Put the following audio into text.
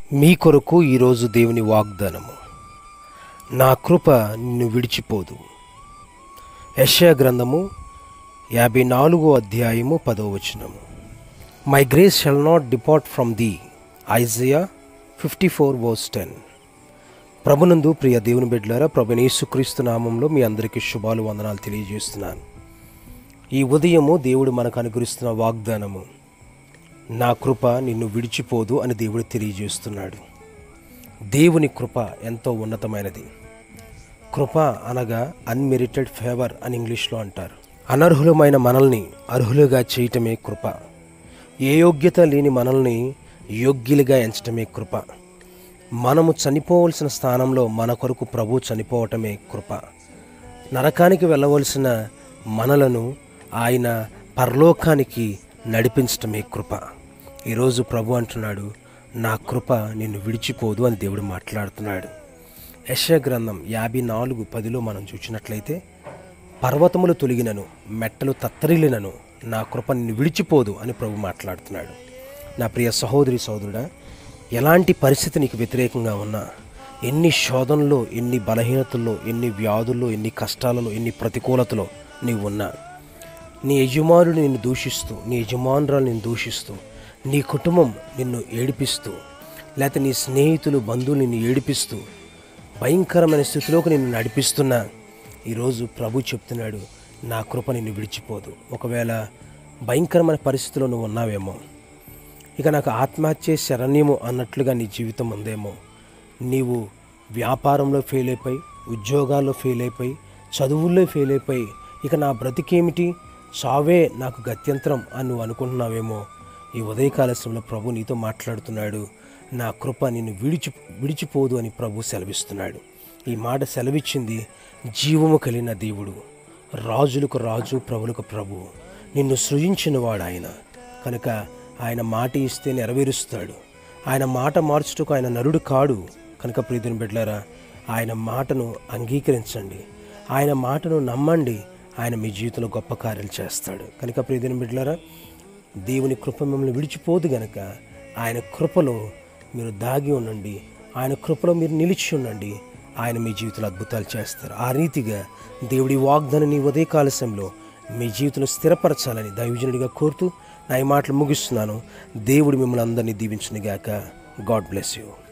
మీ కొరకు ఈరోజు దేవుని వాగ్దానము నా కృప నిన్ను విడిచిపోదు యెషయా గ్రంథము యాభై నాలుగో అధ్యాయము పదో వచనము my grace shall not depart from the Isaiah fifty four verse ten ప్రభునందు ప్రియ దేవుని బిడ్డలారా ప్రభుని యేసుక్రీస్తు నామంలో మీ అందరికీ శుభాలు వందనాలు తెలియజేస్తున్నాను ఈ ఉదయము దేవుడు మనకు అనుగ్రహిస్తున్న వాగ్దానము నా కృప నిన్ను విడిచిపోదు అని దేవుడు తెలియజేస్తున్నాడు దేవుని కృప ఎంతో ఉన్నతమైనది కృప అనగా అన్మెరిటెడ్ ఫేవర్ అని ఇంగ్లీష్లో అంటారు అనర్హులమైన మనల్ని అర్హులుగా చేయటమే కృప ఏ యోగ్యత లేని మనల్ని యోగ్యులుగా ఎంచటమే కృప మనము చనిపోవలసిన స్థానంలో మన కొరకు ప్రభు చనిపోవటమే కృప నరకానికి వెళ్ళవలసిన మనలను ఆయన పరలోకానికి నడిపించటమే కృప ఈరోజు ప్రభు అంటున్నాడు నా కృప నిన్ను విడిచిపోదు అని దేవుడు మాట్లాడుతున్నాడు యశ గ్రంథం యాభై నాలుగు పదిలో మనం చూసినట్లయితే పర్వతములు తొలగినను మెట్టలు తత్తరిల్లినను నా కృప నిన్ను విడిచిపోదు అని ప్రభు మాట్లాడుతున్నాడు నా ప్రియ సహోదరి సహోదరుడా ఎలాంటి పరిస్థితి నీకు వ్యతిరేకంగా ఉన్నా ఎన్ని శోధనలో ఎన్ని బలహీనతల్లో ఎన్ని వ్యాధుల్లో ఎన్ని కష్టాలలో ఎన్ని ప్రతికూలతలో నీవు ఉన్నా నీ యజమానుడు నిన్ను దూషిస్తూ నీ యజమానురాలు నిన్ను దూషిస్తూ నీ కుటుంబం నిన్ను ఏడిపిస్తూ లేకపోతే నీ స్నేహితులు బంధువులు నిన్ను ఏడిపిస్తూ భయంకరమైన స్థితిలోకి నిన్ను నడిపిస్తున్నా ఈరోజు ప్రభు చెప్తున్నాడు నా కృప నిన్ను విడిచిపోదు ఒకవేళ భయంకరమైన పరిస్థితిలో నువ్వు ఉన్నావేమో ఇక నాకు ఆత్మహత్య శరణ్యము అన్నట్లుగా నీ జీవితం ఉందేమో నీవు వ్యాపారంలో ఫెయిల్ అయిపోయి ఉద్యోగాల్లో ఫెయిల్ అయిపోయి చదువుల్లో ఫెయిల్ అయిపోయి ఇక నా బ్రతికేమిటి చావే నాకు గత్యంతరం అని నువ్వు అనుకుంటున్నావేమో ఈ ఉదయకాల సమయంలో ప్రభు నీతో మాట్లాడుతున్నాడు నా కృప నిన్ను విడిచి విడిచిపోదు అని ప్రభు సెలవిస్తున్నాడు ఈ మాట సెలవిచ్చింది జీవము కలిగిన దేవుడు రాజులకు రాజు ప్రభులకు ప్రభు నిన్ను సృజించినవాడు ఆయన కనుక ఆయన మాట ఇస్తే నెరవేరుస్తాడు ఆయన మాట మార్చుటకు ఆయన నరుడు కాడు కనుక ప్రీతిని బిడ్డలారా ఆయన మాటను అంగీకరించండి ఆయన మాటను నమ్మండి ఆయన మీ జీవితంలో గొప్ప కార్యాలు చేస్తాడు కనుక ప్రీతిని బిడ్డలారా దేవుని కృప మిమ్మల్ని విడిచిపోదు గనక ఆయన కృపలో మీరు దాగి ఉండండి ఆయన కృపలో మీరు నిలిచి ఉండండి ఆయన మీ జీవితంలో అద్భుతాలు చేస్తారు ఆ రీతిగా దేవుడి వాగ్దానాన్ని ఉదయ కాలశంలో మీ జీవితంలో స్థిరపరచాలని దైవజనుడిగా కోరుతూ నా ఈ మాటలు ముగిస్తున్నాను దేవుడు మిమ్మల్ని అందరినీ దీవించునుగాక గాడ్ బ్లెస్ యూ